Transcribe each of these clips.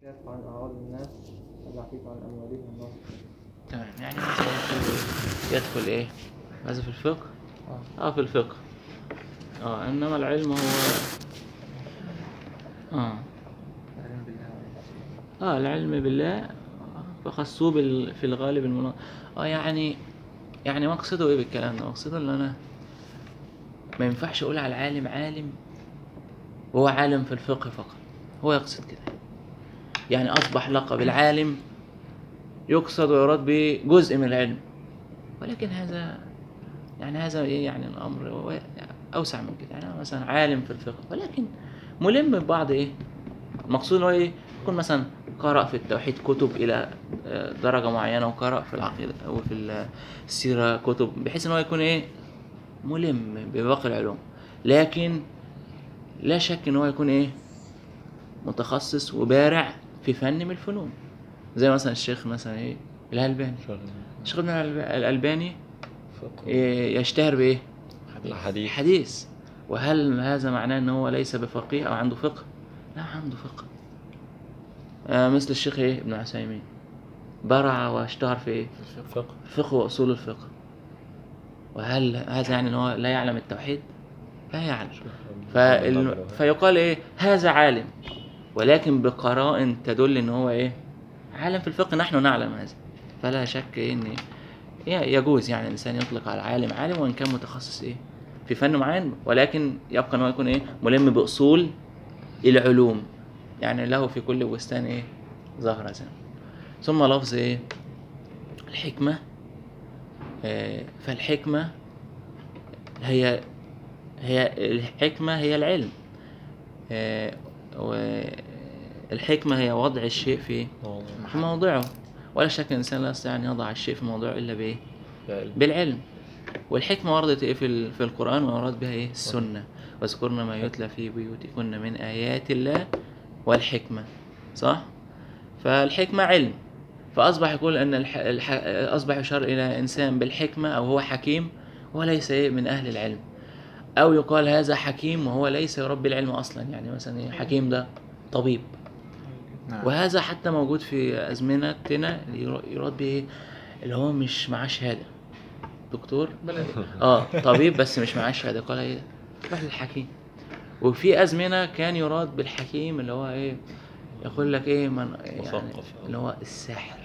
كف عن أعراض الناس العفيف عن أموالهم الله تمام يعني مثلا يدخل, يدخل ايه هذا في الفقه اه في الفقه اه انما العلم هو اه العلم بالله اه العلم بالله فخصوه بال... في الغالب المنا... اه يعني يعني مقصده ايه بالكلام ده مقصده ان انا ما ينفعش اقول على العالم عالم وهو عالم في الفقه فقط هو يقصد كده يعني اصبح لقب العالم يقصد ويراد به جزء من العلم ولكن هذا يعني هذا ايه يعني الامر هو اوسع من كده يعني أنا مثلا عالم في الفقه ولكن ملم ببعض ايه المقصود هو ايه يكون مثلا قرأ في التوحيد كتب إلى آه، درجة معينة وقرأ في العقيدة وفي السيرة كتب بحيث إن هو يكون إيه ملم بباقي العلوم لكن لا شك إن هو يكون إيه متخصص وبارع في فن من الفنون زي مثلا الشيخ مثلا إيه الألباني الشيخ ابن الألب- الألباني إيه يشتهر بإيه حديث حديث وهل هذا معناه ان هو ليس بفقيه او عنده فقه لا عنده فقه آه مثل الشيخ ايه ابن عثيمين برع واشتهر في ايه فقه الفقه واصول الفقه وهل هذا يعني ان هو لا يعلم التوحيد لا يعلم فال... فيقال ايه هذا عالم ولكن بقرائن تدل ان هو ايه عالم في الفقه نحن نعلم هذا فلا شك إيه ان ي- يجوز يعني الانسان يطلق على عالم عالم وان كان متخصص ايه في فن معين ولكن يبقى ان هو يكون ايه ملم باصول العلوم يعني له في كل بستان ايه زهرة زين. ثم لفظ ايه الحكمة آه، فالحكمة هي هي الحكمة هي العلم آه، والحكمة هي وضع الشيء في في موضعه ولا شك الإنسان لا يستطيع أن يضع الشيء في موضعه إلا بإيه؟ بالعلم والحكمة وردت إيه في, ال- في القرآن وورد بها إيه؟ السنة واذكرن ما يتلى في بيوتكن من آيات الله والحكمة صح؟ فالحكمة علم فأصبح يقول أن الح... الح... أصبح يشار إلى إنسان بالحكمة أو هو حكيم وليس إيه من أهل العلم أو يقال هذا حكيم وهو ليس يربي العلم أصلا يعني مثلا إيه حكيم ده طبيب نعم وهذا حتى موجود في أزمنتنا اللي يرا- يراد به إيه؟ اللي هو مش معاه شهادة دكتور اه طبيب بس مش معاه شهادة قال ايه روح للحكيم وفي أزمنة كان يراد بالحكيم اللي هو ايه يقول لك ايه من يعني مثقف. اللي هو الساحر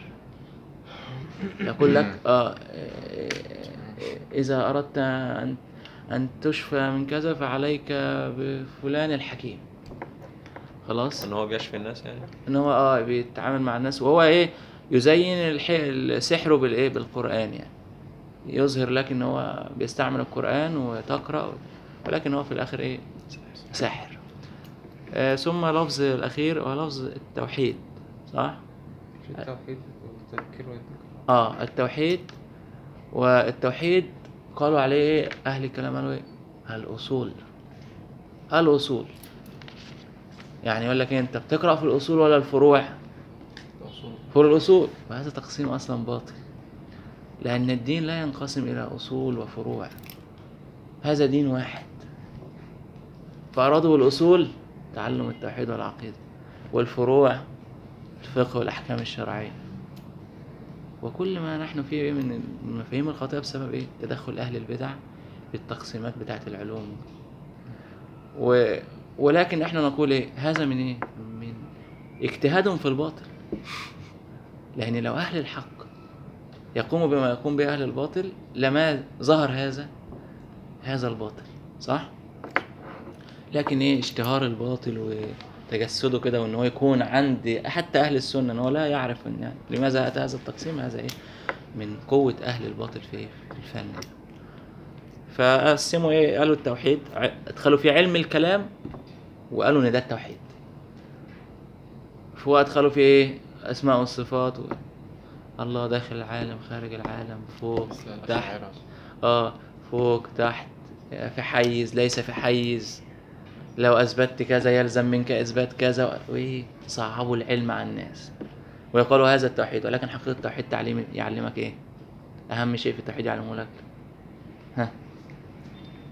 يقول لك اه إيه، إذا أردت أن أن تشفى من كذا فعليك بفلان الحكيم خلاص ان هو بيشفي الناس يعني ان هو اه بيتعامل مع الناس وهو ايه يزين الح- سحره بالايه بالقران يعني يظهر لك ان هو بيستعمل القران وتقرا ولكن هو في الاخر ايه ساحر آه ثم لفظ الاخير هو لفظ التوحيد صح في التوحيد والتذكير والذكر اه التوحيد والتوحيد قالوا عليه ايه اهل الكلام قالوا ايه الاصول الاصول يعني يقول لك إيه، انت بتقرا في الاصول ولا الفروع الأصول فروع الاصول وهذا تقسيم اصلا باطل لان الدين لا ينقسم الى اصول وفروع هذا دين واحد فارادوا بالاصول تعلم التوحيد والعقيده والفروع الفقه والاحكام الشرعيه وكل ما نحن فيه من المفاهيم الخاطئه بسبب ايه تدخل اهل البدع بالتقسيمات بتاعه العلوم و... ولكن احنا نقول ايه هذا من ايه من اجتهادهم في الباطل لان لو اهل الحق يقوموا بما يقوم به اهل الباطل لما ظهر هذا هذا الباطل صح لكن ايه اشتهار الباطل وتجسده كده وان هو يكون عند حتى اهل السنه ان هو لا يعرف ان يعني لماذا اتى هذا التقسيم هذا ايه من قوه اهل الباطل في في الفن ده فقسموا ايه قالوا التوحيد ع- ادخلوا في علم الكلام وقالوا ان ده التوحيد فهو ادخلوا في ايه اسماء والصفات و... الله داخل العالم خارج العالم فوق تحت اه فوق تحت في حيز ليس في حيز لو اثبتت كذا يلزم منك اثبات كذا وايه صعبوا العلم على الناس ويقولوا هذا التوحيد ولكن حقيقه التوحيد تعليم يعلمك ايه اهم شيء في التوحيد يعلمه لك ها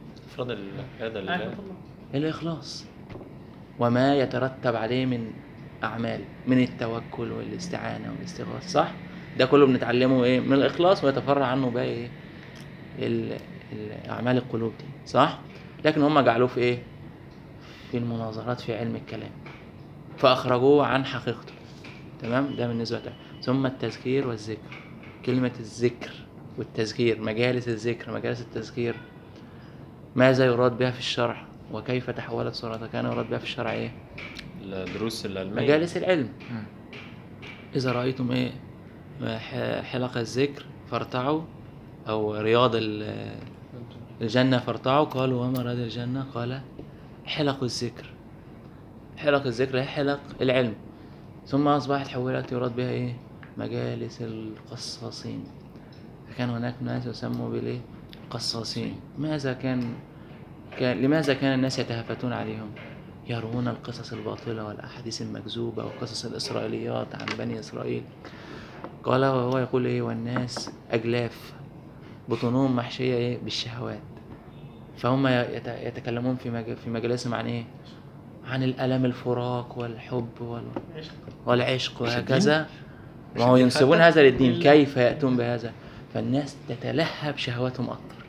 افراد العباده لله الإخلاص وما يترتب عليه من أعمال من التوكل والاستعانة والاستغاثة صح؟ ده كله بنتعلمه إيه؟ من الإخلاص ويتفرع عنه باقي إيه؟ ال- ال- أعمال القلوب دي صح؟ لكن هم جعلوه في إيه؟ في المناظرات في علم الكلام فأخرجوه عن حقيقته تمام ده بالنسبة له ثم التذكير والذكر كلمة الذكر والتذكير مجالس الذكر مجالس التذكير ماذا يراد بها في الشرع وكيف تحولت صورتها كان يراد بها في الشرع ايه الدروس العلمية مجالس العلم مم. إذا رأيتم إيه ح- حلق الذكر فارتعوا أو رياض ال- الجنة فارتعوا قالوا وما راد الجنة قال حلق الذكر حلق الذكر هي حلق العلم ثم أصبحت حولت يراد بها إيه مجالس القصاصين فكان هناك ناس يسموا بالإيه قصاصين ماذا كان كان لماذا كان الناس يتهافتون عليهم يرون القصص الباطلة والأحاديث المكذوبة وقصص الإسرائيليات عن بني إسرائيل قال وهو يقول إيه والناس أجلاف بطونهم محشية إيه بالشهوات فهم يت- يتكلمون في مج- في مجالسهم عن إيه عن الألم الفراق والحب وال... والعشق وهكذا ما هو ينسبون هذا للدين كيف يأتون بهذا فالناس تتلهب شهواتهم أكثر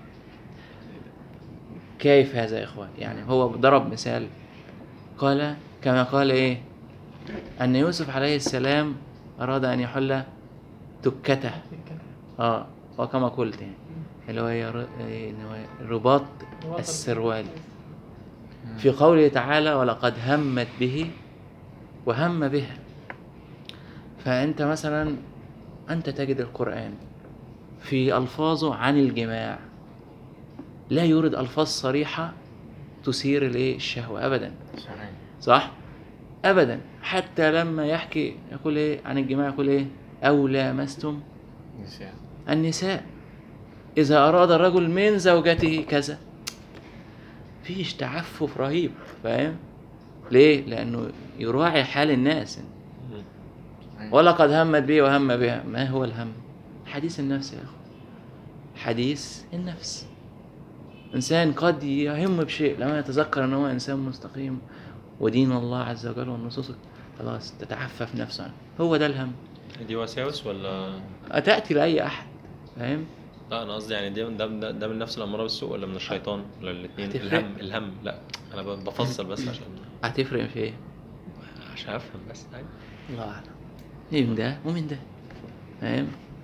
كيف هذا يا إخوان يعني هو ضرب مثال قال كما قال إيه أن يوسف عليه السلام أراد أن يحل تكته اه وكما قلت يعني اللي هو ير- إيه، إن هو رباط السروال في قوله تعالى ولقد همت به وهم بها فأنت مثلا أنت تجد القرآن في ألفاظه عن الجماع لا يورد ألفاظ صريحة تثير الإيه الشهوة أبدا صحيح صح؟ أبدا حتى لما يحكي يقول إيه عن الجماع يقول إيه أو لامستم نسيان النساء إذا أراد الرجل من زوجته كذا فيش تعفف رهيب فاهم؟ ليه؟ لأنه يراعي حال الناس مم. صحيح. ولقد همت به وهم بها ما هو الهم؟ حديث النفس يا أخو حديث النفس إنسان قد يهم بشيء لما يتذكر أن هو إنسان مستقيم ودين الله عز وجل والنصوص خلاص تتعفف نفسه عنه هو ده الهم دي وساوس ولا أتأتي لأي أحد فاهم؟ لا انا قصدي يعني ده ده ده, ده من نفس الاماره بالسوء ولا من الشيطان ولا الاثنين هتفرق. الهم الهم لا انا ب- بفصل بس عشان هتفرق في إيه؟ عشان افهم بس عادي. الله اعلم إيه من ده ومن ده فاهم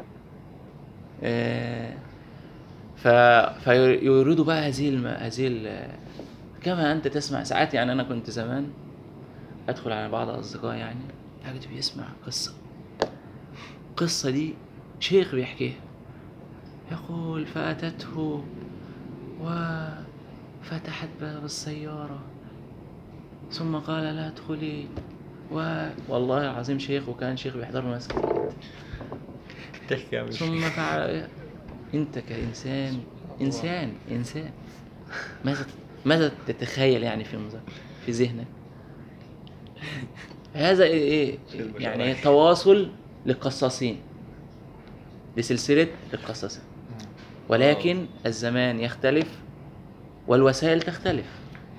آه ف... فيريدوا بقى هذه الم... هذه ال... كما انت تسمع ساعات يعني انا كنت زمان ادخل على بعض اصدقائي يعني اجد بيسمع قصه القصه دي شيخ بيحكيها يقول فاتته وفتحت باب السياره ثم قال لا ادخلي و... والله العظيم شيخ وكان شيخ بيحضر مسجد تحكي يا مش ثم فعل انت كانسان انسان انسان ماذا ماذا تتخيل يعني في المذاكره في ذهنك هذا ايه إيه؟ يعني إيه؟ تواصل للقصاصين لسلسله القصاصين ولكن الزمان يختلف والوسائل تختلف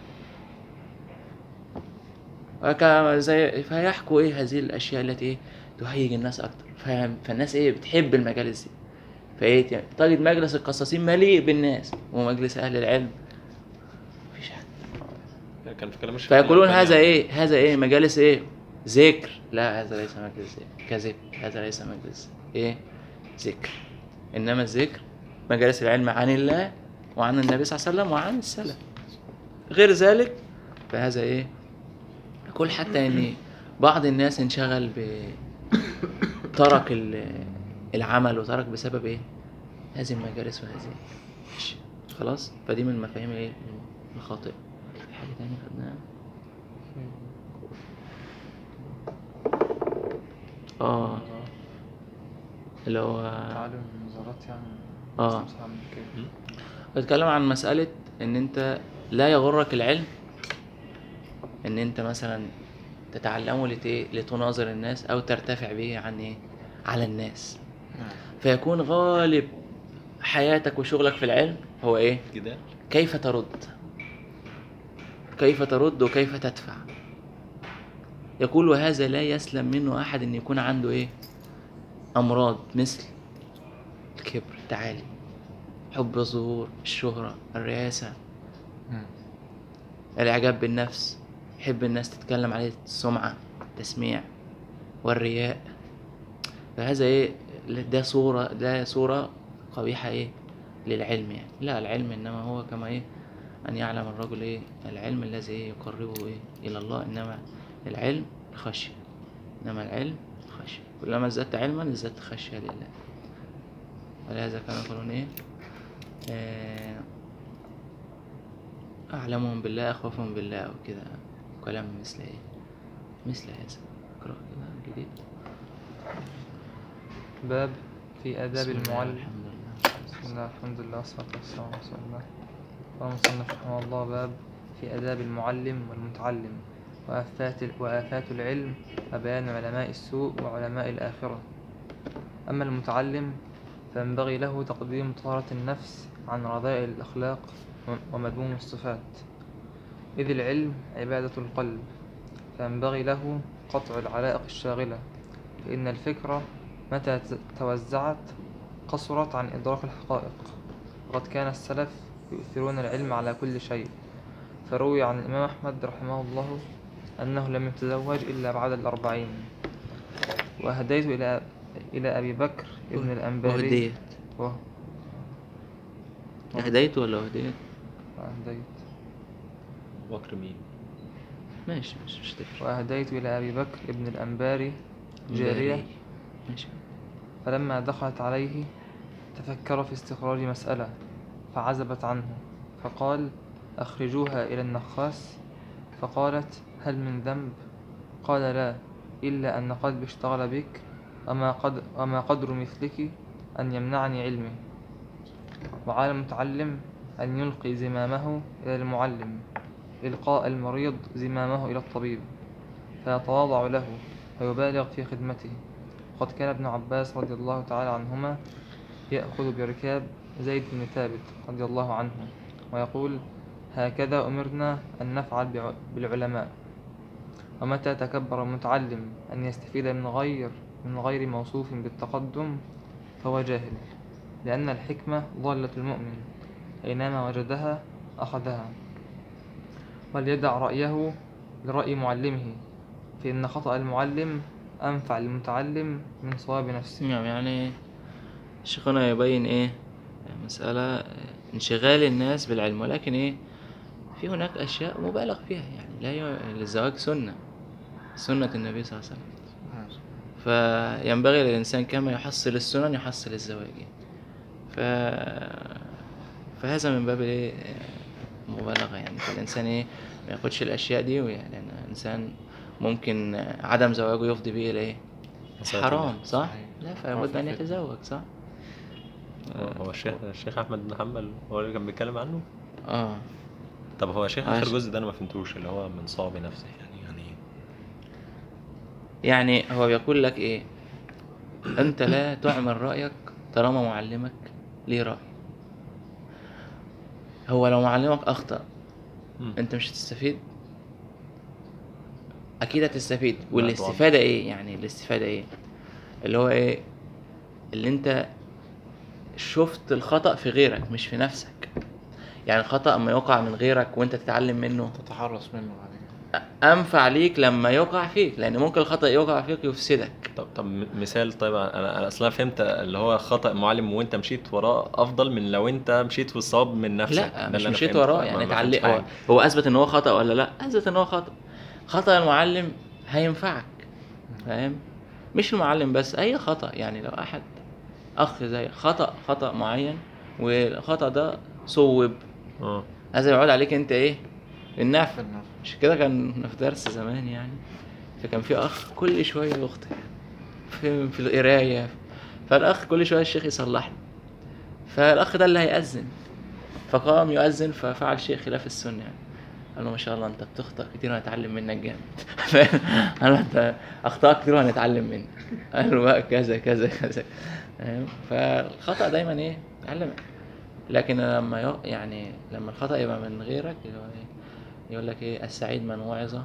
وكما زي فيحكوا ايه هذه الاشياء التي ايه تهيج الناس اكتر فاهم فالناس ايه بتحب المجالس دي فايه يعني تجد مجلس القصاصين مليء بالناس ومجلس اهل العلم مفيش حد كان في كلام الشيخ فيقولون الألباني هذا يعني. ايه هذا ايه مجالس ايه ذكر لا هذا ليس مجلس ذكر كذب هذا ليس مجلس ايه ذكر انما الذكر مجالس العلم عن الله وعن النبي صلى الله عليه وسلم وعن السلف غير ذلك فهذا ايه يقول حتى ان بعض الناس انشغل ب ترك ال- العمل وترك بسبب ايه هذه المجالس وهذه الأشياء. خلاص فدي من المفاهيم ايه الخاطئه في حاجه تانية خدناها اه اللي هو تعلم النظارات يعني آه. بس عامل كده. بتكلم عن مسألة إن أنت لا يغرك العلم إن أنت مثلا تتعلمه لت- إيه؟ لتناظر الناس أو ترتفع به عن إيه؟ على الناس نعم. فيكون غالب حياتك وشغلك في العلم هو إيه؟ جدال كيف ترد كيف ترد وكيف تدفع يقول وهذا لا يسلم منه أحد أن يكون عنده إيه أمراض مثل الكبر التعالي حب الظهور الشهرة الرئاسة مم. الإعجاب بالنفس يحب الناس تتكلم عليه السمعة التسميع والرياء فهذا إيه ده صورة ده صورة قبيحة إيه للعلم يعني لا العلم إنما هو كما إيه أن يعلم الرجل إيه العلم الذي إيه يقربه إيه إلى الله إنما العلم خشية إنما العلم خشية كلما ازددت علما ازددت خشية لله ولهذا كانوا يقولون إيه آه، أعلمهم بالله أخوفهم بالله أو كده كلام مثل إيه مثل هذا اقرأ كده جديد باب في آداب بسم الله المعلم الحمد لله بسم الله الحمد لله والصلاة والسلام على رسول الله قال المصنف رحمه الله باب في آداب المعلم والمتعلم وآفات وآفات العلم وبيان علماء السوء وعلماء الآخرة أما المتعلم فينبغي له تقديم طهارة النفس عن رذائل الأخلاق ومذموم الصفات إذ العلم عبادة القلب فينبغي له قطع العلائق الشاغلة فإن الفكرة متى توزعت قصرت عن إدراك الحقائق وقد كان السلف يؤثرون العلم على كل شيء فروي عن الإمام أحمد رحمه الله أنه لم يتزوج إلا بعد الأربعين وأهديت إلى إلى أبي بكر ابن الأنباري وهديت و- هديت ولا هديت وأهديت بكر مين ماشي مش مش تفرق وأهديت إلى أبي بكر ابن الأنباري جارية ماشي فلما دخلت عليه تفكر في استخراج مسألة فعزبت عنه فقال أخرجوها إلى النخاس فقالت هل من ذنب قال لا إلا أن قلبي اشتغل بك وما, قد وما قدر مثلك أن يمنعني علمي وعلى المتعلم أن يلقي زمامه إلى المعلم إلقاء المريض زمامه إلى الطبيب فيتواضع له ويبالغ في خدمته وقد كان ابن عباس رضي الله تعالى عنهما يأخذ بركاب زيد بن ثابت رضي الله عنه ويقول هكذا أمرنا أن نفعل بع- بالعلماء ومتى تكبر المتعلم أن يستفيد من غير من غير موصوف بالتقدم فهو جاهل لأن الحكمة ضالة المؤمن أينما وجدها أخذها وليدع رأيه لرأي معلمه فإن خطأ المعلم أنفع للمتعلم من صواب نفسه نعم يعني شيخنا يبين ايه مسألة انشغال الناس بالعلم ولكن ايه في هناك اشياء مبالغ فيها يعني لا ي... للزواج سنة سنة النبي صلى الله عليه وسلم فينبغي للإنسان كما يحصل السنن يحصل الزواج ف... فهذا من باب الايه مبالغة يعني فالإنسان ايه ما ياخدش الأشياء دي ويعني لأن الإنسان ممكن عدم زواجه يفضي به إلى ايه مسألة حرام النفس. صح؟ صحيح. لا هو فلابد في أن فتنة. يتزوج صح؟ هو الشيخ الشيخ احمد بن حنبل هو اللي كان بيتكلم عنه اه طب هو شيخ عاش. اخر جزء ده انا ما فهمتوش اللي هو من صواب نفسه يعني يعني إيه؟ يعني هو بيقول لك ايه انت لا تعمل رأيك طالما معلمك ليه رأي هو لو معلمك اخطأ مم. انت مش هتستفيد اكيد هتستفيد طبعاً. والاستفادة ايه يعني الاستفادة ايه اللي هو ايه اللي انت شفت الخطأ في غيرك مش في نفسك يعني الخطأ اما يقع من غيرك وانت تتعلم منه تتحرص منه بعد كده انفع ليك لما يقع فيك لان ممكن الخطأ يقع فيك يفسدك طب طب م- مثال طيب انا انا اصلا فهمت اللي هو خطأ معلم وانت مشيت وراه افضل من لو انت مشيت في الصواب من نفسك لا ده مش اللي أنا مشيت فهمته. وراه ما- يعني ما اتعلم فهمتش هو, حاجة. هو اثبت ان هو خطا ولا لا اثبت ان هو خطا خطا المعلم هينفعك فاهم مش المعلم بس اي خطا يعني لو احد اخ زي خطا خطا معين والخطا ده صوب اه هذا يعود عليك انت ايه النفع بالنفع. مش كده كان في درس زمان يعني فكان في اخ كل شويه يخطئ في في القرايه فالاخ كل شويه الشيخ يصلح له فالاخ ده اللي هيأذن فقام يؤذن ففعل شيء خلاف السنه يعني قال له ما شاء الله انت بتخطأ كتير وهنتعلم منك جامد فاهم؟ قال له انت اخطاء كتير وهنتعلم منك قال له بقى كذا كذا كذا فاهم؟ فالخطأ دايما ايه يعلمك لكن لما يق... يعني لما الخطأ يبقى من غيرك اللي هو ايه يقول لك ايه السعيد من وعظ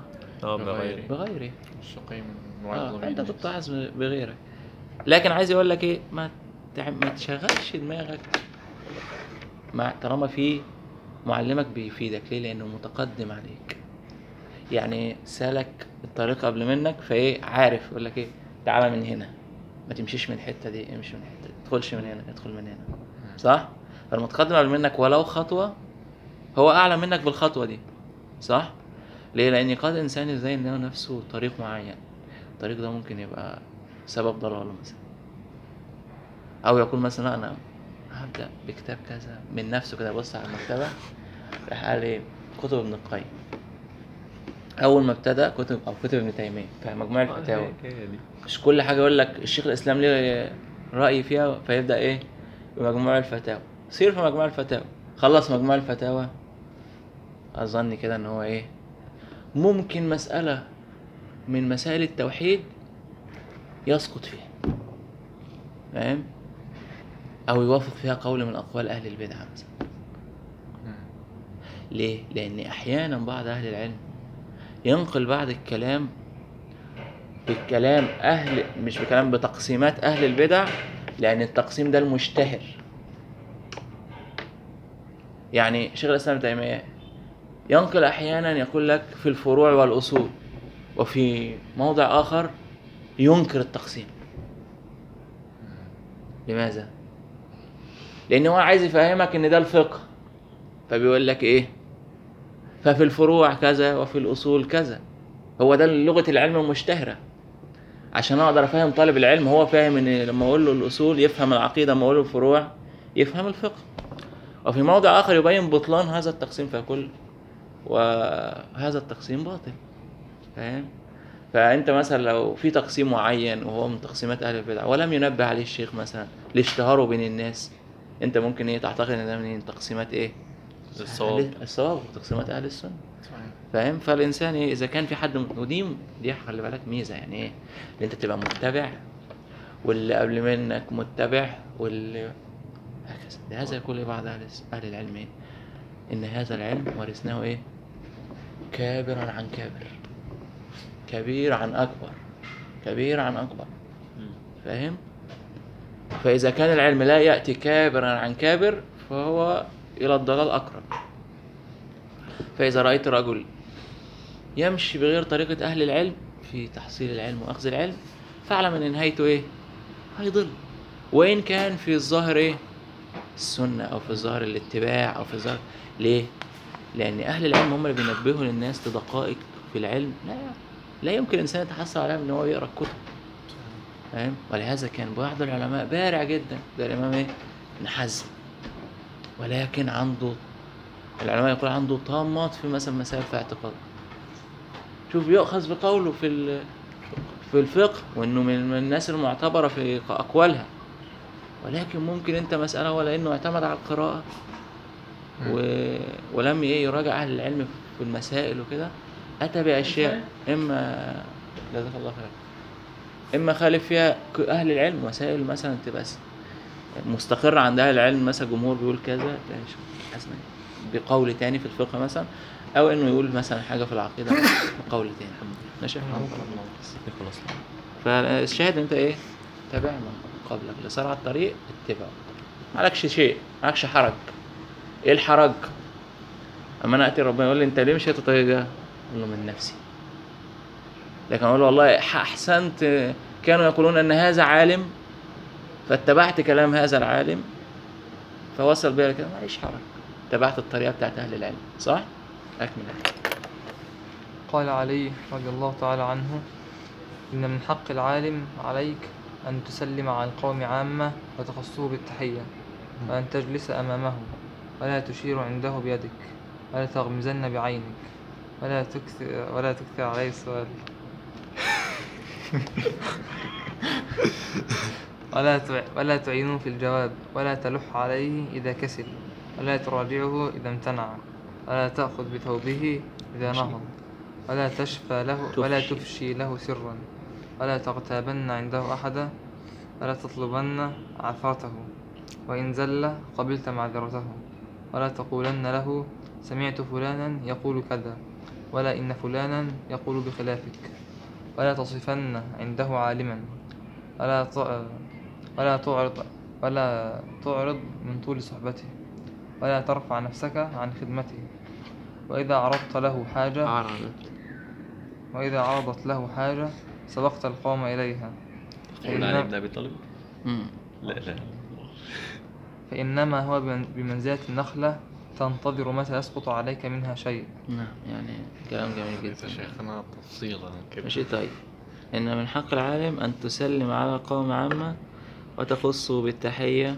اه بغير بغيره الشقي من انواع آه الضمير انت تتعظ بغيرك لكن عايز يقول لك ايه ما تع- ما تشغلش دماغك مع طالما في معلمك بيفيدك ليه لانه متقدم عليك يعني سالك الطريق قبل منك فايه عارف يقول لك ايه تعالى من هنا ما تمشيش من الحته دي امشي من الحته دي تدخلش من هنا ادخل من هنا صح فالمتقدم قبل منك ولو خطوه هو اعلى منك بالخطوه دي صح ليه لان قد انسان يزين له نفسه طريق معين الطريق ده ممكن يبقى سبب ضلاله مثلا او يقول مثلا لا انا هبدا بكتاب كذا من نفسه كده بص على المكتبه راح قال ايه كتب ابن القيم اول ما ابتدى كتب او كتب ابن تيميه فمجموع الفتاوى هي دي مش كل حاجه يقول لك الشيخ الاسلام ليه راي فيها فيبدا ايه بمجموع الفتاوى سير في مجموع الفتاوى خلص مجموع الفتاوى اظن كده ان هو ايه ممكن مساله من مسائل التوحيد يسقط فيها فاهم او يوافق فيها قول من اقوال اهل البدعه مثلا ليه لان احيانا بعض اهل العلم ينقل بعض الكلام بالكلام اهل مش بكلام بتقسيمات اهل البدع لان التقسيم ده المشتهر يعني شيخ الاسلام ابن تيميه ينقل احيانا يقول لك في الفروع والاصول وفي موضع اخر ينكر التقسيم لماذا لان هو عايز يفهمك ان ده الفقه فبيقول لك ايه ففي الفروع كذا وفي الاصول كذا هو ده لغه العلم المشتهره عشان اقدر افهم طالب العلم هو فاهم ان لما اقول له الاصول يفهم العقيده لما اقول له الفروع يفهم الفقه وفي موضع اخر يبين بطلان هذا التقسيم فيقول وهذا التقسيم باطل فاهم فانت مثلا لو في تقسيم معين وهو من تقسيمات اهل البدع ولم ينبه عليه الشيخ مثلا لاشتهاره بين الناس انت ممكن ايه تعتقد ان ده من تقسيمات ايه الصواب أهل- الصواب تقسيمات اهل السنه صحيح فاهم فالانسان ايه اذا كان في حد م- ودي دي خلي بالك ميزه يعني ايه ان انت تبقى متبع واللي قبل منك متبع واللي هكذا لهذا يقول بعض اهل الس- اهل العلم ايه ان هذا العلم ورثناه ايه كابرا عن كابر كبير عن اكبر كبير عن اكبر فاهم فاذا كان العلم لا ياتي كابرا عن كابر فهو الى الضلال اقرب فإذا رأيت رجل يمشي بغير طريقة أهل العلم في تحصيل العلم وأخذ العلم فاعلم أن نهايته إيه؟ هيضل وإن كان في الظاهر إيه؟ السنة أو في الظاهر الاتباع أو في الظاهر ليه؟ لأن أهل العلم هم اللي بينبهوا للناس لدقائق في العلم لا لا يمكن الإنسان يتحصل عليها إن هو يقرأ الكتب فاهم؟ ولهذا كان بعض العلماء بارع جدا ده الإمام إيه؟ ابن حزم ولكن عنده العلماء يقول عنده طامات في مثلا مسائل في اعتقاد شوف يؤخذ بقوله في ال- في الفقه وانه من من الناس المعتبره في اقوالها ولكن ممكن انت مساله ولا انه اعتمد على القراءه و... ولم ايه يراجع اهل العلم في المسائل وكده اتى باشياء اما جزاك الله خير اما خالف فيها ك- اهل العلم مسائل مثلا تبقى س- مستقرة عند أهل العلم مثلا جمهور بيقول كذا تلاقي شيخ حسن بقول تاني في الفقه مثلا أو إنه يقول مثلا حاجة في العقيدة بقول تاني ماشي خلاص فالشاهد أنت إيه تابع من قبلك اللي صار على الطريق اتبعه معلكش شيء معلكش حرج إيه الحرج؟ أما أنا أتي ربنا يقول لي أنت ليه مشيت الطريق ده؟ أقول له من نفسي لكن أقول له والله ح- أحسنت كانوا يقولون أن هذا عالم فاتبعت كلام هذا العالم فوصل بيا كده معيش حرج تبعت الطريقة بتاعت أهل العلم صح؟ أكمل قال علي رضي الله تعالى عنه إن من حق العالم عليك أن تسلم على القوم عامة وتخصه بالتحية وأن تجلس أمامه ولا تشير عنده بيدك ولا تغمزن بعينك ولا تكثر ولا تكثر عليه السؤال ولا تع... ولا تعينه في الجواب ولا تلح عليه إذا كسل ولا تراجعه إذا امتنع ولا تأخذ بثوبه إذا نهض ولا تشفى له ولا تفشي. تفشي له سرا ولا تغتابن عنده أحدا ولا تطلبن عثرته وإن زل قبلت معذرته ولا تقولن له سمعت فلانا يقول كذا ولا إن فلانا يقول بخلافك ولا تصفن عنده عالما ولا ت- ولا تعرض ولا تعرض من طول صحبته ولا ترفع نفسك عن خدمته وإذا عرضت له حاجة عرضت وإذا عرضت له حاجة سبقت القوم إليها قول علي بن ابي طالب مم. لا لا فإنما هو بمن- بمنزلة النخلة تنتظر متى يسقط عليك منها شيء نعم يعني كلام جميل يا جدا شيخنا تفصيلا كده ماشي طيب إن من حق العالم أن تسلم على قوم عامة وتخص بالتحية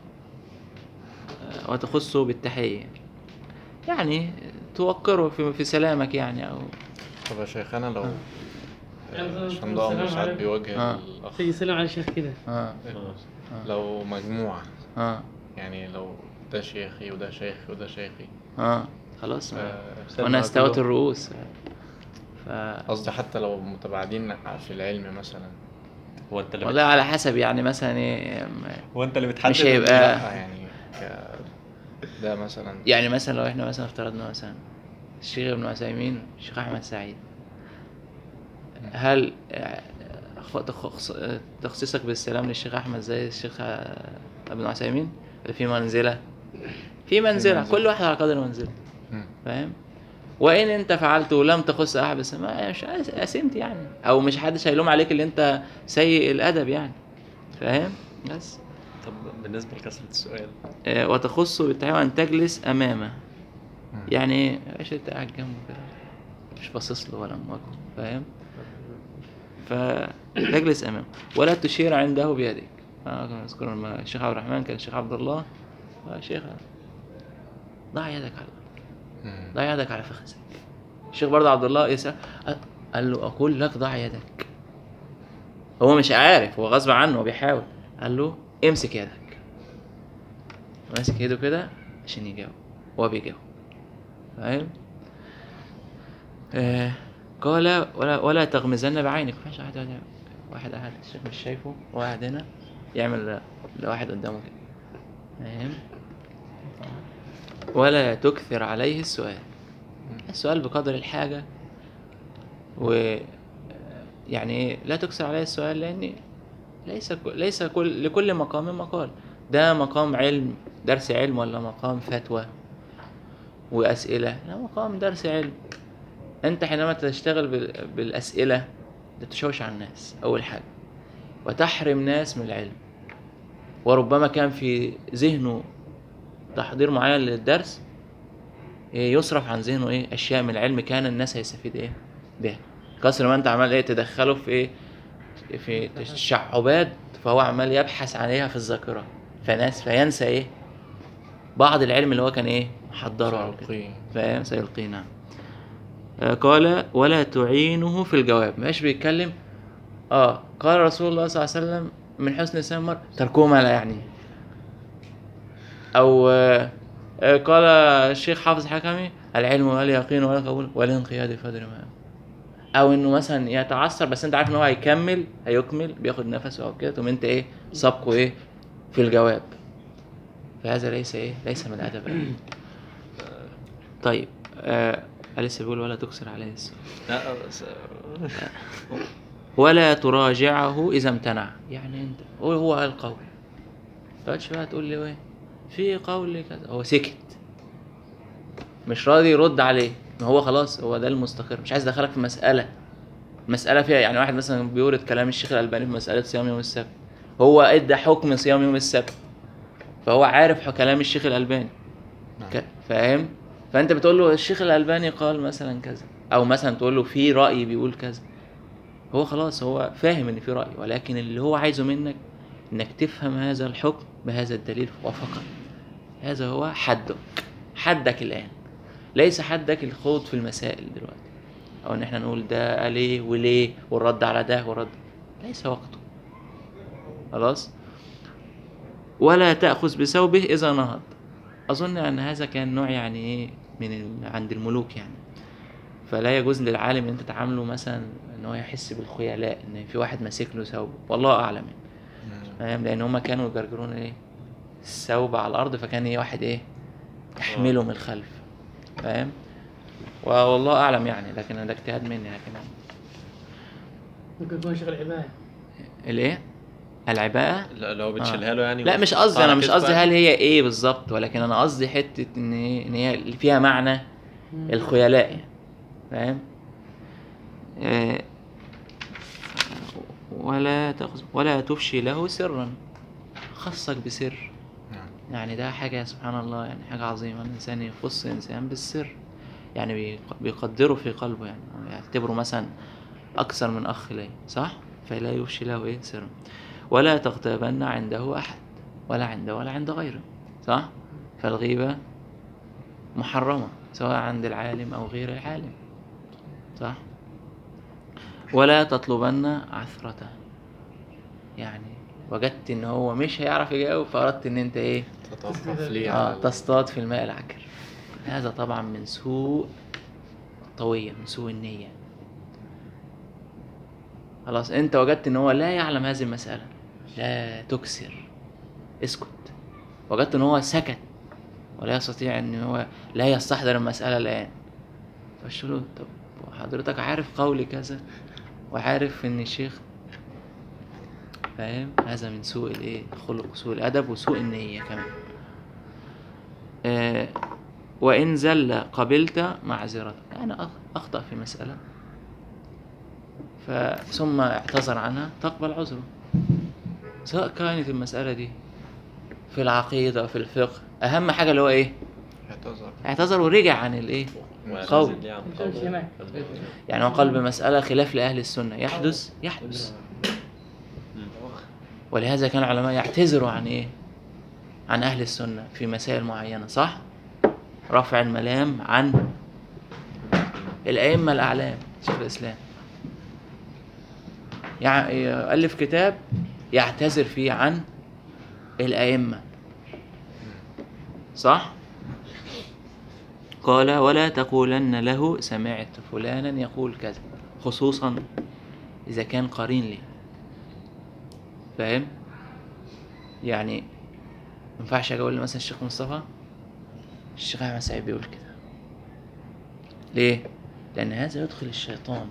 آه، وتخص بالتحية يعني توقره في, في سلامك يعني أو طب يا شيخنا لو يعني عشان ده أمر السلام ساعات عليكم. بيواجه آه. الأخ تيجي سلام على الشيخ كده آه لو مجموعة آه يعني لو ده شيخي وده شيخي وده شيخي آه خلاص آه، وأنا استوت الرؤوس ف قصدي حتى لو متباعدين في العلم مثلا هو انت اللي والله على حسب يعني مثلا إيه م- هو انت اللي بتحدد مش هيبقى لا يعني ك... ده مثلا يعني مثلا لو احنا مثلا افترضنا مثلا الشيخ ابن عثيمين الشيخ احمد سعيد هل آه، خ- تخص- آه، تخصيصك بالسلام للشيخ احمد زي الشيخ آه، ابن عثيمين ولا في منزله في منزله منزلة. كل واحد على قدر منزله مم. فاهم وان انت فعلت ولم تخص احد بس ما مش اسمت يعني او مش حدش هيلوم عليك اللي انت سيء الادب يعني فاهم بس طب بالنسبه لكثره السؤال آه، وتخص بالتحية أن تجلس أمامه مم. يعني إيه؟ يا باشا أنت قاعد جنبه كده مش باصص له ولا مواجهه فاهم فتجلس أمامه ولا تشير عنده بيدك أنا كنت أذكر لما الشيخ عبد الرحمن كان الشيخ عبد الله قال شيخ ضع يدك على مم. ضع يدك على فخذك الشيخ برضه عبد الله يسأل قال له أقول لك ضع يدك هو مش عارف هو غصب عنه هو بيحاول قال له امسك يدك ماسك ايده كده عشان يجاوب هو بيجاوب فاهم آه قال ولا ولا تغمزن بعينك ما ينفعش واحد يقعد- واحد قاعد الشيخ مش شايفه وقاعد هنا يعمل لواحد قدامه كده فاهم ولا تكثر عليه السؤال السؤال بقدر الحاجة و يعني إيه؟ لا تكثر عليه السؤال لأن ليس ك- ليس كل لكل مقام مقال ده مقام علم درس علم ولا مقام فتوى وأسئلة لا مقام درس علم أنت حينما تشتغل بال- بالأسئلة ده تشوش على الناس أول حاجة وتحرم ناس من العلم وربما كان في ذهنه تحضير معين للدرس إيه يصرف عن ذهنه ايه اشياء من العلم كان الناس هيستفيد ايه بها كسر ما انت عمال ايه تدخله في ايه في تشعبات فهو عمال يبحث عليها في الذاكره فناس فينسى ايه بعض العلم اللي هو كان ايه محضره أو كده. سيلقيه. فاهم سيلقيه نعم آه، قال ولا تعينه في الجواب مش بيتكلم اه قال رسول الله صلى الله عليه وسلم من حسن اسلام المرء تركه ما لا يعنيه او آه، آه، قال الشيخ حافظ حكمي العلم واليقين والقبول والانقياد فدر ما او انه مثلا يتعثر بس انت عارف ان هو هيكمل هيكمل بياخد نفسه او كده تقوم انت ايه سابقه ايه في الجواب فهذا ليس ايه ليس من الادب أبداً. طيب آه لسه بيقول ولا تكسر عليه السؤال لا بس ولا تراجعه اذا امتنع يعني انت هو هو قال قول تقعدش بقى تقول لي ايه في قول كذا هو سكت مش راضي يرد عليه ما هو خلاص هو ده المستقر مش عايز يدخلك في مسألة مسألة فيها يعني واحد مثلا بيورد كلام الشيخ الألباني في مسألة صيام يوم السبت هو ادى حكم صيام يوم السبت فهو عارف ح- كلام الشيخ الألباني نعم. ك- فاهم فانت بتقول له الشيخ الألباني قال مثلا كذا او مثلا تقول له في رأي بيقول كذا هو خلاص هو فاهم ان في رأي ولكن اللي هو عايزه منك انك تفهم هذا الحكم بهذا الدليل وفقط هذا هو حدك حدك الآن ليس حدك الخوض في المسائل دلوقتي او ان احنا نقول ده قال ايه وليه والرد على ده والرد ليس وقته خلاص ولا تأخذ بثوبه إذا نهض أظن أن هذا كان نوع يعني إيه من ال... عند الملوك يعني فلا يجوز للعالم ان انت تعامله مثلا ان هو يحس بالخيلاء ان في واحد ماسك له ثوب والله اعلم يعني. مم. فاهم لان هما كانوا يجرجرون ايه الثوب على الارض فكان ايه واحد ايه يحمله من الخلف فاهم والله اعلم يعني لكن ده اجتهاد مني لكن ممكن يكون شغل عباده الايه العباءه لا لو بتشيلها له يعني لا مش قصدي انا مش وتدفع قصدي هل هي ايه بالظبط ولكن انا قصدي حته ان إيه- ان هي فيها معنى الخيلاء يعني فاهم آه، ولا تخز ولا تفشي له سرا خصك بسر نعم. يعني ده حاجة سبحان الله يعني حاجة عظيمة الإنسان يخص إنسان بالسر يعني بيق- بيقدره في قلبه يعني أو يعتبره مثلا أكثر من أخ ليه صح؟ فلا يفشي له إيه سرا ولا تغتابن عنده أحد ولا عنده ولا عند غيره صح؟ فالغيبة محرمة سواء عند العالم أو غير العالم صح؟ ولا تطلبن عثرته يعني وجدت ان هو مش هيعرف يجاوب فاردت ان انت ايه تتوقف ليه اه على- تصطاد في الماء العكر هذا طبعا من سوء طوية من سوء النية خلاص انت وجدت ان هو لا يعلم هذه المسألة لا تكسر اسكت وجدت ان هو سكت ولا يستطيع ان هو لا يستحضر المسألة الآن فقلت له طب حضرتك عارف قولي كذا وعارف ان الشيخ فاهم هذا من سوء الايه الخلق سوء الادب وسوء النية كمان آه وإن زل قبلت معذرة يعني أخ- أخطأ في مسألة ف- ثم اعتذر عنها تقبل عذره سواء كانت المسألة دي في العقيدة في الفقه أهم حاجة اللي هو إيه اعتذر اعتذر ورجع عن الإيه قول. ليه عن مش همشي هناك. يعني هو قلب مسألة خلاف لأهل السنة يحدث يحدث ولهذا كان العلماء يعتذروا عن إيه عن أهل السنة في مسائل معينة صح رفع الملام عن الأئمة الأعلام شيخ الإسلام يع- يؤلف كتاب يعتذر فيه عن الأئمة صح قال ولا تقولن له سمعت فلانا يقول كذا خصوصا إذا كان قرين لي فاهم يعني ما ينفعش اجي اقول لي مثلا الشيخ مصطفى الشيخ احمد سعيد بيقول كده ليه لان هذا يدخل الشيطان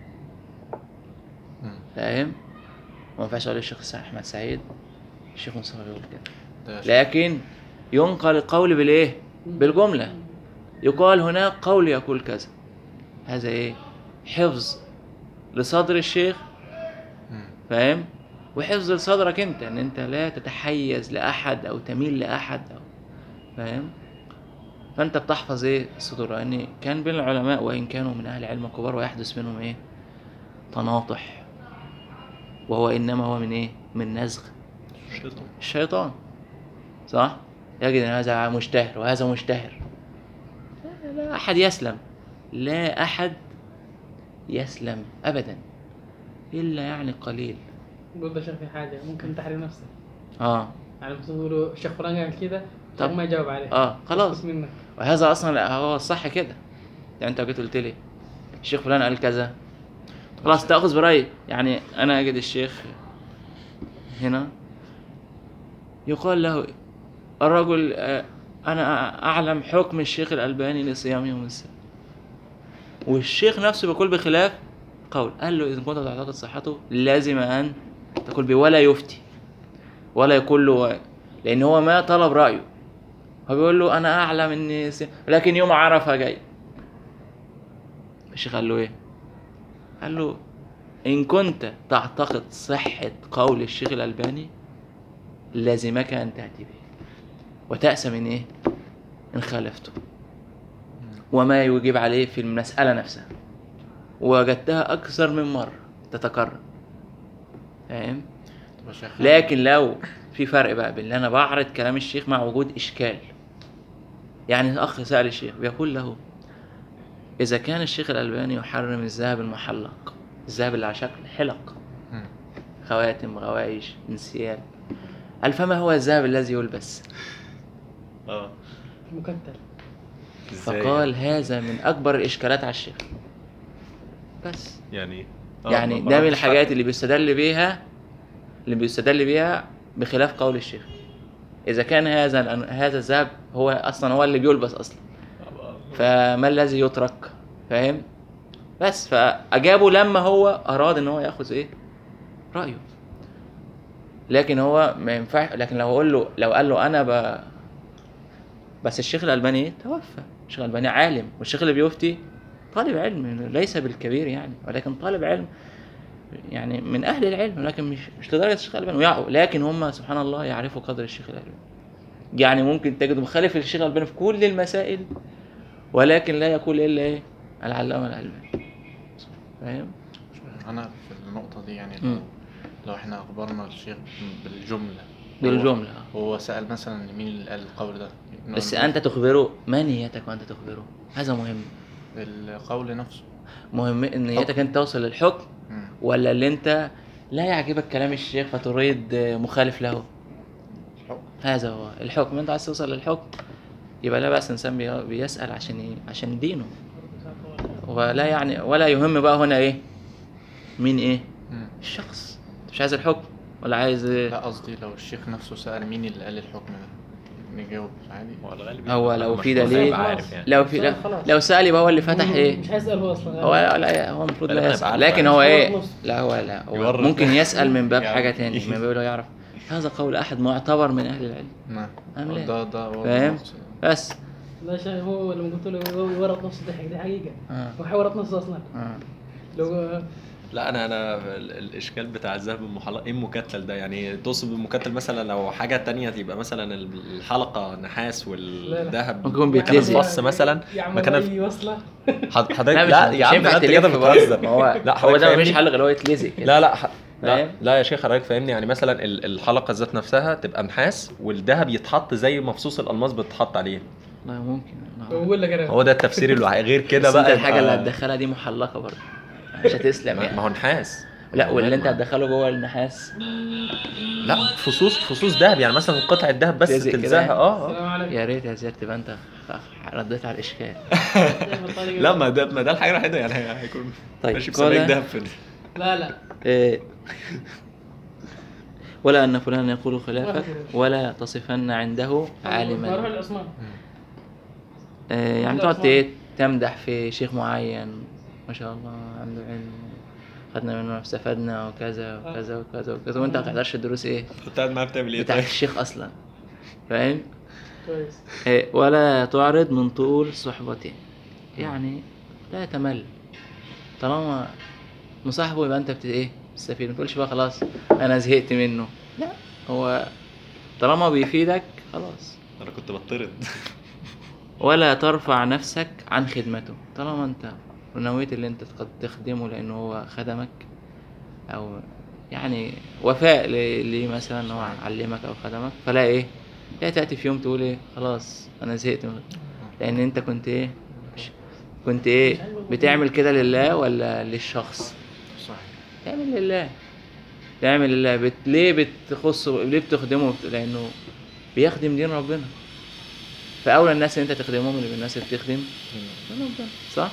مم. فاهم وما ينفعش اقول للشيخ احمد سعيد الشيخ مصطفى بيقول كده ده شيء. لكن ينقل القول بالايه بالجمله يقال هناك قول يقول كذا هذا ايه حفظ لصدر الشيخ مم. فاهم وحفظ لصدرك انت ان انت لا تتحيز لاحد او تميل لاحد أو فاهم فانت بتحفظ ايه الصدور لان كان بين العلماء وان كانوا من اهل علم كبار ويحدث منهم ايه تناطح وهو انما هو من ايه من نزغ الشيطان الشيطان صح يجد ان هذا مشتهر وهذا مشتهر لا احد يسلم لا احد يسلم ابدا الا يعني قليل برضه عشان في حاجه ممكن تحرم نفسك اه يعني مثلا تقولوا الشيخ فلان قال كده طب. طب ما يجاوب عليه اه خلاص اسكت منك وهذا اصلا هو الصح كده يعني انت جيت قلت لي الشيخ فلان قال كذا خلاص تاخذ برايي يعني انا اجد الشيخ هنا يقال له الرجل آه، انا اعلم حكم الشيخ الالباني لصيام يوم السبت والشيخ نفسه بيقول بخلاف قول قال له اذا كنت تعتقد صحته لازم ان تقول به ولا يفتي ولا يقول له لان هو ما طلب رايه هو بيقول له انا اعلم ان س- لكن يوم عرفه جاي الشيخ قال له ايه قال له ان كنت تعتقد صحة قول الشيخ الالباني لازمك ان تأتي به وتأسى من ايه ان خالفته وما يجيب عليه في المسألة نفسها وجدتها اكثر من مرة تتكرر فاهم طب يا شيخ لكن لو في فرق بقى بين ان انا بعرض كلام الشيخ مع وجود اشكال يعني الاخ سال الشيخ بيقول له اذا كان الشيخ الالباني يحرم الذهب المحلق الذهب اللي على شكل حلق مم. خواتم غوايش انسيال قال فما هو الذهب الذي يلبس اه مكتل ازاي فقال هذا من اكبر الاشكالات على الشيخ بس يعني آه، يعني ما- ما ده من ردش الحاجات حقه. اللي بيستدل بيها اللي بيستدل بيها بخلاف قول الشيخ اذا كان هذا الأن- هذا الذهب هو اصلا هو اللي بيلبس اصلا فما الذي يترك فاهم بس فاجابه لما هو اراد ان هو ياخذ ايه رايه لكن هو ما ينفع لكن لو اقول له لو قال له انا ب... بس الشيخ الالباني ايه توفى الشيخ الالباني عالم والشيخ اللي بيفتي طالب علم ليس بالكبير يعني ولكن طالب علم يعني من اهل العلم ولكن مش مش لدرجه الشيخ الالباني ويع- لكن هم سبحان الله يعرفوا قدر الشيخ الالباني يعني ممكن تجده مخالف للشيخ الالباني في كل المسائل ولكن لا يقول الا ايه العلامه الالباني فاهم انا في النقطه دي يعني مم. لو, لو احنا اخبرنا الشيخ بالجمله بالجمله هو, هو سال مثلا مين اللي قال القول ده بس نقول انت تخبره ما نيتك وانت تخبره هذا مهم القول نفسه مهم ان نيتك انت توصل للحكم مم. ولا اللي انت لا يعجبك كلام الشيخ فتريد مخالف له الحكم. هذا هو الحكم انت عايز توصل للحكم يبقى لا بأس انسان بي- بيسأل عشان ايه عشان دينه ولا يعني ولا يهم بقى هنا ايه مين ايه مم. الشخص أنت مش عايز الحكم ولا عايز لا إيه؟ قصدي لو الشيخ نفسه سأل مين اللي قال الحكم ده نجاوب عادي هو الغالب هو يبقى لو مش في مفروض دليل- يبقى عارف يعني لو في لا خلاص. لو سأل يبقى هو اللي فتح ايه مش عايز اسال هو اصلا هو لا هو المفروض لا، لا لا، يسأل يبقى لكن عارف. هو يورط ايه نفسه. لا هو لا هو يورط. ممكن يسأل من باب يعني. حاجة تاني من باب لو يعرف هذا قول أحد معتبر من أهل العلم نعم أم لا؟ ده ده هو فاهم؟ المقصد. بس لا شيء هو لما قلت له هو يورط نفسه ضحك دي حقيقه آه. هو حيورط نفسه اصلا آه. لو لا انا انا ال- الاشكال بتاع الذهب المحلق ايه المكتل ده يعني تقصد بالمكتل مثلا لو حاجه تانية تبقى مثلا الحلقه نحاس والذهب ممكن مكان بيتلزق. الفص مثلا يعمل مكان اي وصله حض- حضرتك لا, لا, مش يا مش عم ينفع انت كده تلف برضه. بتهزر ما هو لا هو حضرتك ده مفيش فاهمني؟ حل غير هو يتلزق كده لا لا ح... لا فاهم؟ لا يا شيخ حضرتك فاهمني يعني مثلا ال- الحلقه ذات نفسها تبقى نحاس والذهب يتحط زي مفصوص الالماس بتتحط عليه والله ممكن الله بقول لك انا هو ده التفسير الوحيد غير كده بس انت بقى الحاجة اللي يبقى- هتدخلها دي محلقة برضه مش هتسلم ما ما يعني هو نحاس لا واللي انت ما- هتدخله جوه النحاس لا فصوص فصوص ذهب يعني مثلا قطعه ذهب بس تلزق كده تلزقها يعني. اه اه السلام عليكم يا ريت يا زياد تبقى انت رديت على الاشكال لا ما ده ما ده الحاجه الوحيده يعني هيكون طيب، ماشي قال- بسبائك ذهب في لا لا إيه، ولا ان فلان يقول خلافك ولا تصفن عنده بروح عالما العثمان آه، يعني لا، تقعد طبعاً. ايه تمدح في شيخ معين ما شاء الله عنده علم خدنا منه استفدنا وكذا وكذا وكذا وكذا وانت ما بتحضرش الدروس ايه كنت قاعد معاه بتعمل ايه بتاعت طيب؟ الشيخ اصلا فاهم كويس إيه، ولا تعرض من طول صحبته يعني لا تمل طالما مصاحبه يبقى انت بت ايه تستفيد ما تقولش بقى خلاص انا زهقت منه لا هو طالما بيفيدك خلاص انا كنت بطرد ولا ترفع نفسك عن خدمته طالما انت نويت اللي انت تق- تخدمه لانه هو خدمك او يعني وفاء ل- ليه مثلا ان هو علمك او خدمك فلا ايه لا تاتي في يوم تقول ايه خلاص انا زهقت من لان انت كنت ايه مش- كنت ايه بتعمل كده لله ولا للشخص صحيح تعمل لله تعمل لله بت... ليه بتخصه ليه بتخدمه بت- لانه بيخدم دين ربنا فاولى الناس اللي انت تخدمهم اللي الناس اللي بتخدم دين ربنا صح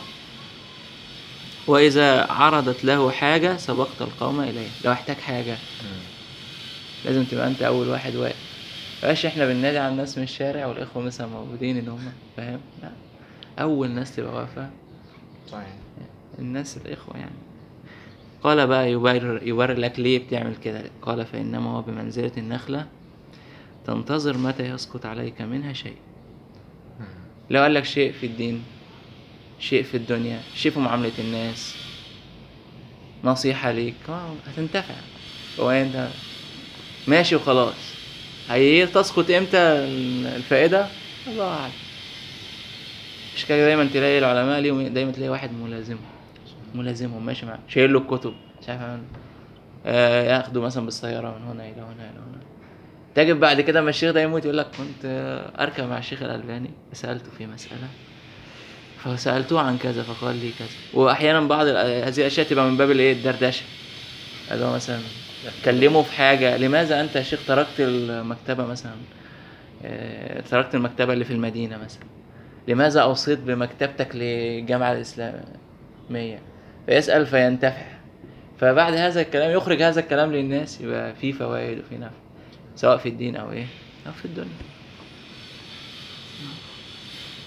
واذا عرضت له حاجه سبقت القوم اليه لو احتاج حاجه لازم تبقى انت اول واحد واقف مبقاش احنا بننادي على الناس من الشارع والاخوه مثلا موجودين ان هم فاهم لا اول ناس تبقى واقفه صحيح الناس الإخوة يعني قال بقى يبرر, يبرر لك ليه بتعمل كده قال فإنما هو بمنزلة النخلة تنتظر متى يسقط عليك منها شيء لو قال لك شيء في الدين شيء في الدنيا شيء في معاملة الناس نصيحة ليك آه، هتنتفع هو انت ماشي وخلاص هي تسقط امتى الفائدة الله أعلم مش كده دايما تلاقي العلماء ليهم دايما تلاقي واحد ملازمه ملازمهم ماشي معاه شايل له الكتب مش عارف يعمل آه ياخدوا مثلا بالسيارة من هنا إلى هنا إلى هنا تجد بعد كده ما الشيخ ده يموت يقول لك كنت آه، أركب مع الشيخ الألباني سألته في مسألة فسألته عن كذا فقال لي كذا وأحيانا بعض ال- هذه الأشياء تبقى من باب الإيه الدردشة اللي هو مثلا كلمه في حاجة لماذا أنت يا شيخ تركت المكتبة مثلا آه، تركت المكتبة اللي في المدينة مثلا لماذا أوصيت بمكتبتك للجامعة الإسلامية فيسأل فينتفع فبعد هذا الكلام يخرج هذا الكلام للناس يبقى فيه فوائد وفيه نفع سواء في الدين أو إيه أو في الدنيا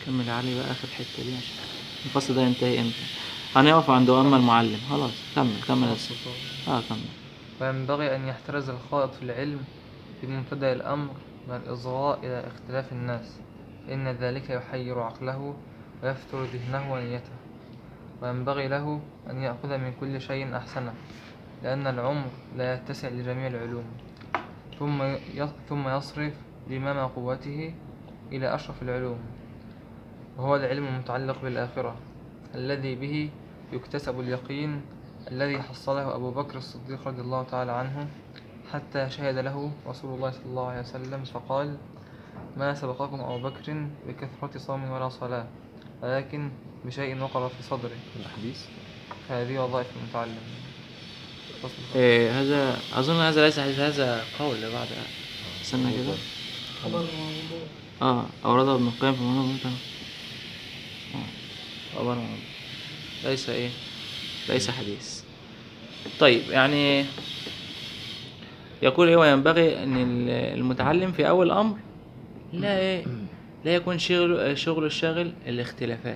كمل يا علي بقى اخر حته دي عشان الفصل ده ينتهي امتى هنقف عند واما المعلم خلاص كمل كمل يا أستاذ. اه كمل وينبغي أن يحترز الخائض في العلم في مبتدأ الأمر من الإصغاء إلى اختلاف الناس إن ذلك يحير عقله ويفتر ذهنه ونيته وينبغي له أن يأخذ من كل شيء أحسنه لأن العمر لا يتسع لجميع العلوم ثم ي- ثم يصرف لمام قوته إلى أشرف العلوم وهو العلم المتعلق بالآخرة الذي به يكتسب اليقين الذي حصله أبو بكر الصديق رضي الله تعالى عنه حتى شهد له رسول الله صلى الله عليه وسلم فقال ما سبقكم أبو بكر بكثرة صوم ولا صلاة ولكن بشيء وقر في صدره الحديث هذه وظائف المتعلم فصل إيه هذا اظن هذا ليس حديث هذا قول بعد استنى كده خبر موضوع اه أورده ابن القيم في المنظومة ممكن اه خبر موضوع. ليس ايه ليس حديث طيب يعني يقول ايه وينبغي ان ال- المتعلم في اول الامر لا ايه لا يكون شغل شغل الشاغل الاختلافات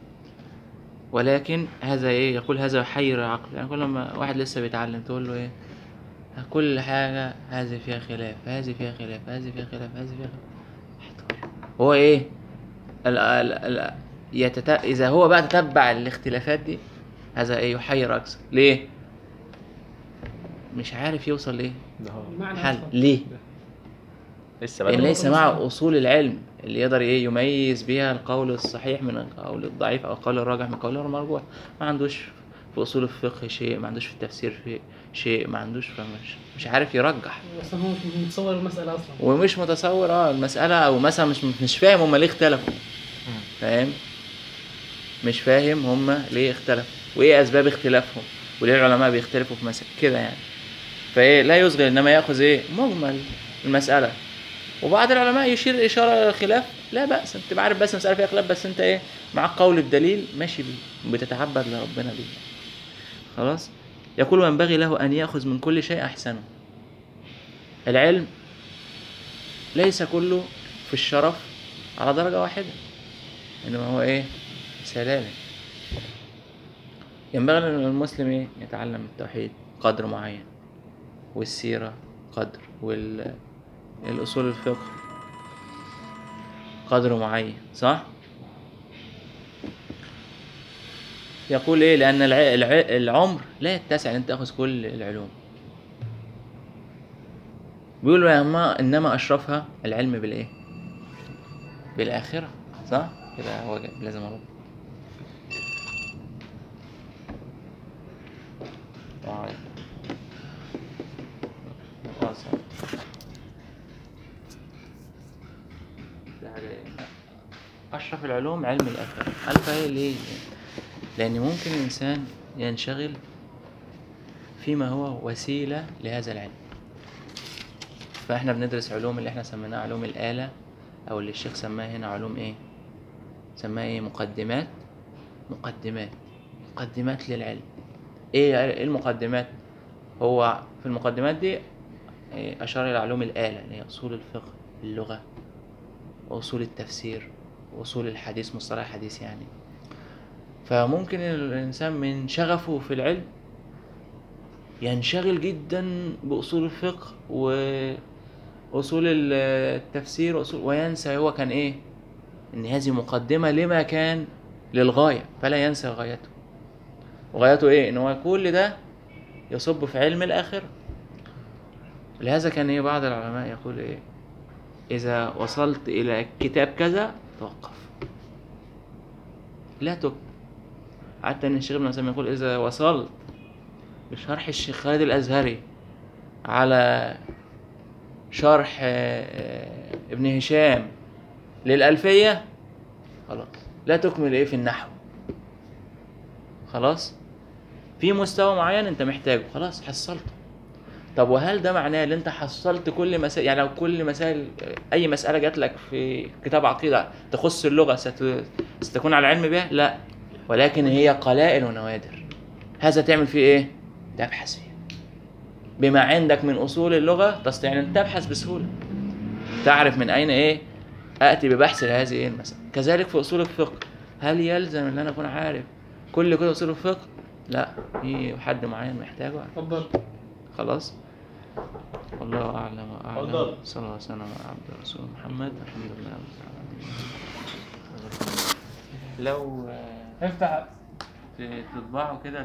ولكن هذا ايه يقول هذا يحير العقل يعني كل ما واحد لسه بيتعلم تقول له ايه كل حاجة هذه فيها خلاف هذه فيها خلاف هذه فيها خلاف هذه فيها خلاف هو ايه ال ال ال يتت... اذا هو بقى تتبع الاختلافات دي هذا ايه يحير اكثر ليه مش عارف يوصل ليه ده هو المعنى حل أصلاً. ليه لسه لان بدري ليس معه اصول العلم اللي يقدر ايه يميز بيها القول الصحيح من القول الضعيف او القول الراجح من القول المرجوح ما عندوش في اصول الفقه شيء ما عندوش في التفسير في شيء ما عندوش فمش مش عارف يرجح اصلا هو مش متصور المساله اصلا ومش متصور اه المسألة أو مثلا مش مش فاهم هما ليه اختلفوا فاهم مش فاهم هما ليه اختلفوا وإيه أسباب اختلافهم وليه العلماء بيختلفوا في مسائل كده يعني فإيه لا يصغي إنما يأخذ إيه مجمل المسألة وبعض العلماء يشير إشارة إلى الخلاف لا بأس أنت تبقى عارف بس مسألة فيها خلاف بس أنت إيه معاك قول بدليل ماشي بيه بتتعبد لربنا بيه خلاص يقول وينبغي له أن يأخذ من كل شيء أحسنه العلم ليس كله في الشرف على درجة واحدة إنما هو إيه سلالم ينبغي للمسلم إيه يتعلم التوحيد قدر معين والسيرة قدر وال الأصول الفقه قدر معين صح؟ يقول إيه لأن الع... الع... العمر لا يتسع أن أنت تأخذ كل العلوم بيقولوا يا ما انما اشرفها العلم بالايه بالاخره صح كده هو جاي. لازم ارد طيب. خلاص ده حاجة إيه؟ اشرف العلوم علم الاخره عارف ايه ليه لان ممكن الانسان ينشغل فيما هو وسيله لهذا العلم فاحنا بندرس علوم اللي احنا سميناها علوم الآلة او اللي الشيخ سماها هنا علوم ايه سماها ايه مقدمات مقدمات مقدمات للعلم ايه إيه المقدمات هو في المقدمات دي إيه اشار الى علوم الآلة اللي هي اصول الفقه اللغة واصول التفسير واصول الحديث مصطلح الحديث يعني فممكن الانسان من شغفه في العلم ينشغل جدا بأصول الفقه وأصول التفسير وأصول وينسى هو كان إيه إن هذه مقدمة لما كان للغاية فلا ينسى غايته وغايته إيه إن هو كل ده يصب في علم الآخرة لهذا كان إيه بعض العلماء يقول إيه إذا وصلت إلى كتاب كذا توقف لا تك حتى إن الشيخ ابن عثيمين يقول إذا وصلت بشرح الشيخ خالد الأزهري على شرح آه، آه، ابن هشام للألفية خلاص لا تكمل ايه في النحو خلاص في مستوى معين انت محتاجه خلاص حصلته طب وهل ده معناه ان انت حصلت كل مسائل يعني لو كل مسائل اي مسألة جات لك في كتاب عقيدة تخص اللغة ست... ستكون على علم بها لا ولكن هي قلائل ونوادر هذا تعمل فيه ايه تبحث فيه بما عندك من اصول اللغة تستطيع ان تبحث بسهولة تعرف من اين ايه اتي ببحث لهذه ايه المسألة كذلك في اصول الفقه هل يلزم ان انا اكون عارف كل كتب اصول الفقه لا في حد معين محتاجه اتفضل خلاص والله اعلم واعلم اتفضل. صلى الله وسلم على عبد الرسول محمد الحمد لله رب العالمين لو آه، افتح تطبعوا كده